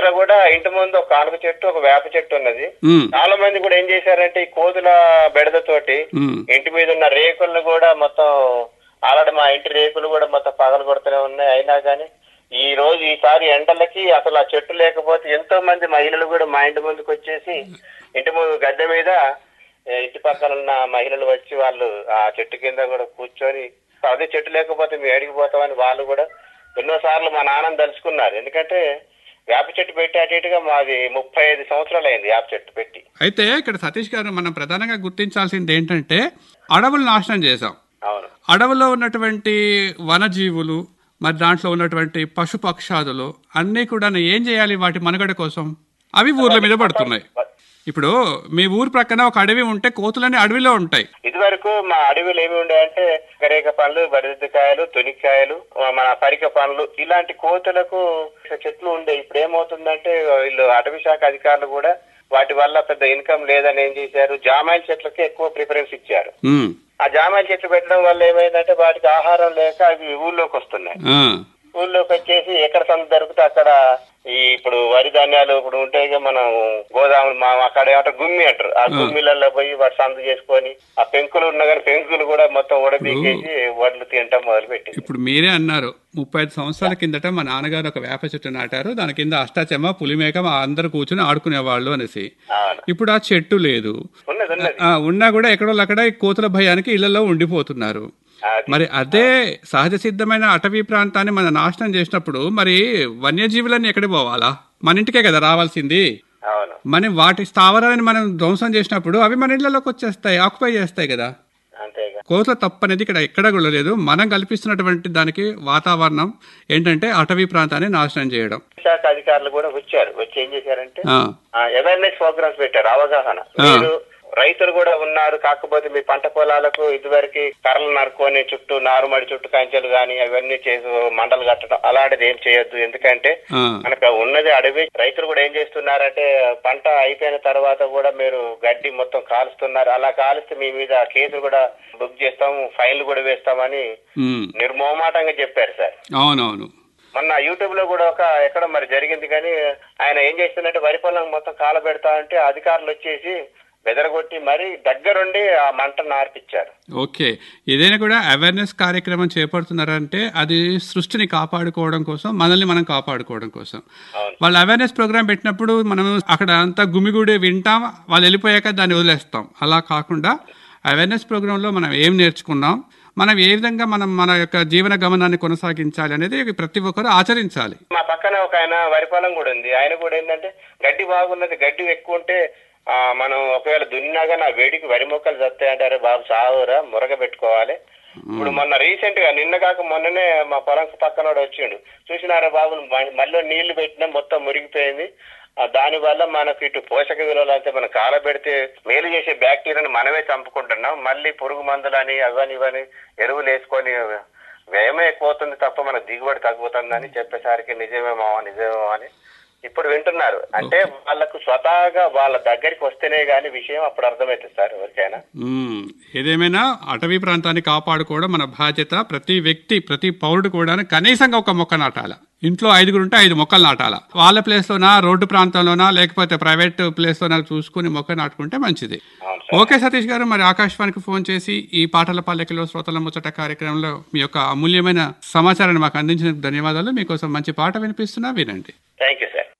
దగ్గర కూడా ఇంటి ముందు ఒక కానుక చెట్టు ఒక వేప చెట్టు ఉన్నది ఉమ్, చాలా మంది కూడా ఏం చేశారంటే ఈ కోతుల బెడదతోటి ఉమ్, ఇంటి మీద ఉన్న రేకులను కూడా మొత్తం ఆల్రెడీ మా ఇంటి రేకులు కూడా మొత్తం పగలు కొడుతూనే ఉన్నాయి అయినా కానీ ఈ రోజు ఈసారి ఎండలకి అసలు ఆ చెట్టు లేకపోతే ఎంతో మంది మహిళలు కూడా మా ఇంటి ముందుకు వచ్చేసి ఇంటి ముందు గద్దె మీద ఏ, ఇంటి పక్కన ఉన్న మహిళలు వచ్చి వాళ్ళు ఆ చెట్టు కింద కూడా కూర్చొని అదే చెట్టు లేకపోతే మేము ఏడికి పోతామని వాళ్ళు కూడా ఎన్నో సార్లు మా నాన్నని తలుచుకున్నారు ఎందుకంటే వేప చెట్టు పెట్టి అటు ఇటుగా మాది ముప్పై ఐదు సంవత్సరాలు అయింది వేప చెట్టు పెట్టి అయితే ఇక్కడ సతీష్ గారు మనం ప్రధానంగా గుర్తించాల్సింది ఏంటంటే అడవులు నాశనం చేశాం అవును అడవుల్లో ఉన్నటువంటి వనజీవులు మరి దాంట్లో ఉన్నటువంటి పశు పక్షాదులు అన్నీ కూడా ఏం చేయాలి వాటి మనుగడ కోసం అవి ఊర్ల మీద పడుతున్నాయి ఇప్పుడు మీ ఊరు ప్రక్కన ఒక అడవి ఉంటే కోతులన్నీ అడవిలో ఉంటాయి ఇదివరకు మా అడవిలో ఏమి ఉండేవంటే గరేక పండ్లు బరిదికాయలు తొనికాయలు మన పరిక పండ్లు ఇలాంటి కోతులకు చెట్లు ఉండే ఇప్పుడు ఏమవుతుందంటే వీళ్ళు అటవీ శాఖ అధికారులు కూడా వాటి వల్ల పెద్ద ఇన్కమ్ లేదని ఏం చేశారు జామాయిల చెట్లకి ఎక్కువ ప్రిఫరెన్స్ ఇచ్చారు ఉమ్, ఆ జామాయిల చెట్లు పెట్టడం వల్ల ఏమైందంటే వాటికి ఆహారం లేక అవి ఊళ్ళోకి వస్తున్నాయి ఆ, ఊళ్ళోకి వచ్చేసి ఎక్కడ సంత దొరికితే అక్కడ ఈ ఇప్పుడు వరి ధాన్యాలు ఇప్పుడు ఉంటాయి కదా మనం గోదాములు మా అక్కడ ఏమంటారు గుమ్మి అంటారు ఆ గుమ్మిలలో పోయి వాటి సంత చేసుకొని ఆ పెంకులు ఉన్నా కానీ పెంకులు కూడా మొత్తం ఉడబీకేసి వడ్లు తినటం మొదలు పెట్టింది ఇప్పుడు మీరే అన్నారు ముప్పై ఐదు సంవత్సరాల కిందట మా నాన్నగారు ఒక వేప చెట్టు నాటారు దాని కింద అష్టాచెమ్మ పులిమేక మా అందరు కూర్చుని ఆడుకునేవాళ్ళు అనేసి అవును ఇప్పుడు ఆ చెట్టు లేదు ఉన్నది ఉన్నది ఆ, ఉన్నా కూడా ఎక్కడో అక్కడ ఈ కోతుల భయానికి ఇళ్లలో ఉండిపోతున్నారు అది మరి అదే సహజ సిద్ధమైన అటవీ ప్రాంతాన్ని మనం నాశనం చేసినప్పుడు మరి వన్యజీవులన్నీ ఎక్కడికి పోవాలా మన ఇంటికే కదా రావాల్సింది అవును మనం వాటి స్థావరాలను మనం ధ్వంసం చేసినప్పుడు అవి మన ఇళ్లలోకి వచ్చేస్తాయి ఆక్యుపై చేస్తాయి కదా అంతేగా కోతుల తప్పు అనేది ఇక్కడ ఎక్కడ కూడా లేదు మనం కల్పిస్తున్నటువంటి దానికి వాతావరణం ఏంటంటే అటవీ ప్రాంతాన్ని నాశనం చేయడం శాఖ అధికారులు కూడా వచ్చారు వచ్చి ఏం చేశారంటే ఆ, అవేర్నెస్ ప్రోగ్రామ్స్ పెట్టారు అవగాహన మీరు రైతులు కూడా ఉన్నారు కాకపోతే మీ పంట పొలాలకు ఇదివరకు కర్రలు నరుకొని చుట్టూ నారుమడి చుట్టూ కంచెలు గాని అవన్నీ చేసి మండలు కట్టడం అలాంటిది ఏం చేయొద్దు ఎందుకంటే ఆ, మనకు ఉన్నది అడవి రైతులు కూడా ఏం చేస్తున్నారంటే పంట అయిపోయిన తర్వాత కూడా మీరు గడ్డి మొత్తం కాలుస్తున్నారు అలా కాలుస్తే మీ మీద కేసులు కూడా బుక్ చేస్తాము ఫైన్లు కూడా వేస్తామని ఉమ్, నిర్మోమాటంగా చెప్పారు సార్ అవునవును మొన్న యూట్యూబ్ లో కూడా ఒక ఎక్కడ మరి జరిగింది కానీ ఆయన ఏం చేస్తుందంటే వరి పొలం మొత్తం కాలబెడతా అంటే అధికారులు వచ్చేసి బెదరగొట్టి మరి దగ్గరుండి ఆ మంటను ఆర్పిచ్చారు ఓకే ఏదైనా కూడా అవేర్నెస్ కార్యక్రమం చేపడుతున్నారంటే అది సృష్టిని కాపాడుకోవడం కోసం మనల్ని మనం కాపాడుకోవడం కోసం అవును వాళ్ళు అవేర్నెస్ ప్రోగ్రామ్ పెట్టినప్పుడు మనం అక్కడ అంతా గుమిగూడి వింటాం వాళ్ళు వెళ్ళిపోయాక దాన్ని వదిలేస్తాం అలా కాకుండా అవేర్నెస్ ప్రోగ్రాంలో మనం ఏం నేర్చుకున్నాం మనం ఏ విధంగా మనం మన యొక్క జీవన గమనాన్ని కొనసాగించాలి అనేది ప్రతి ఒక్కరు ఆచరించాలి మా పక్కన ఒక ఆయన వరి పొలం కూడా ఉంది ఆయన కూడా ఏంటంటే గడ్డి బాగున్నది గడ్డి ఎక్కువ ఉంటే ఆ, మనం ఒకవేళ దున్నాగా నా వేడికి వరి మొక్కలు చస్తాయంటారే బాబు సావురా మురగ పెట్టుకోవాలి ఇప్పుడు మొన్న రీసెంట్ గా నిన్న కాక మొన్ననే మా పొలం పక్కన వాడు వచ్చిండు చూసినారా బాబు మ- మళ్ళీ నీళ్లు పెట్టినా మొత్తం మురిగిపోయింది ఆ, దాని వల్ల మనకు ఇటు పోషక విలువలు అంటే మనం కాలబెడితే మేలు చేసే బ్యాక్టీరియాని మనమే చంపుకుంటున్నాం మళ్ళీ పురుగు మందులని అవని ఇవని ఎరువులు వేసుకొని వ్యయమే ఎక్కువ అవుతుంది తప్ప మన దిగుబడి తగ్గుతుందని చెప్పేసరికి నిజమేమో నిజమేమో అని ఇప్పుడు వింటున్నారు అంటే వాళ్ళకు స్వతహాగా వాళ్ళ దగ్గరికి వస్తేనే గాని విషయం అప్పుడు అర్థమవుతుంది సార్ ఎవరికైనా మ్మ్. ఏదేమైనా అటవీ ప్రాంతాన్ని కాపాడుకోవడం మన బాధ్యత ప్రతి వ్యక్తి ప్రతి పౌరుడు కూడా కనీసంగా ఒక మొక్క నాటాల ఇంట్లో ఐదుగురు ఉంటే ఐదు మొక్కలు నాటాల వాళ్ళ ప్లేస్ లోనా రోడ్డు ప్రాంతంలోనా లేకపోతే ప్రైవేట్ ప్లేస్ లోనా చూసుకుని మొక్క నాటుకుంటే మంచిది అవును సార్ ఓకే సతీష్ గారు మరి ఆకాశవాణికి ఫోన్ చేసి ఈ పాటల పల్లెకిలో శ్రోతల ముచ్చట కార్యక్రమంలో మీ యొక్క అమూల్యమైన సమాచారాన్ని మాకు అందించినందుకు ధన్యవాదాలు మీకోసం మంచి పాట వినిపిస్తున్నా వినండి థ్యాంక్ యూ సార్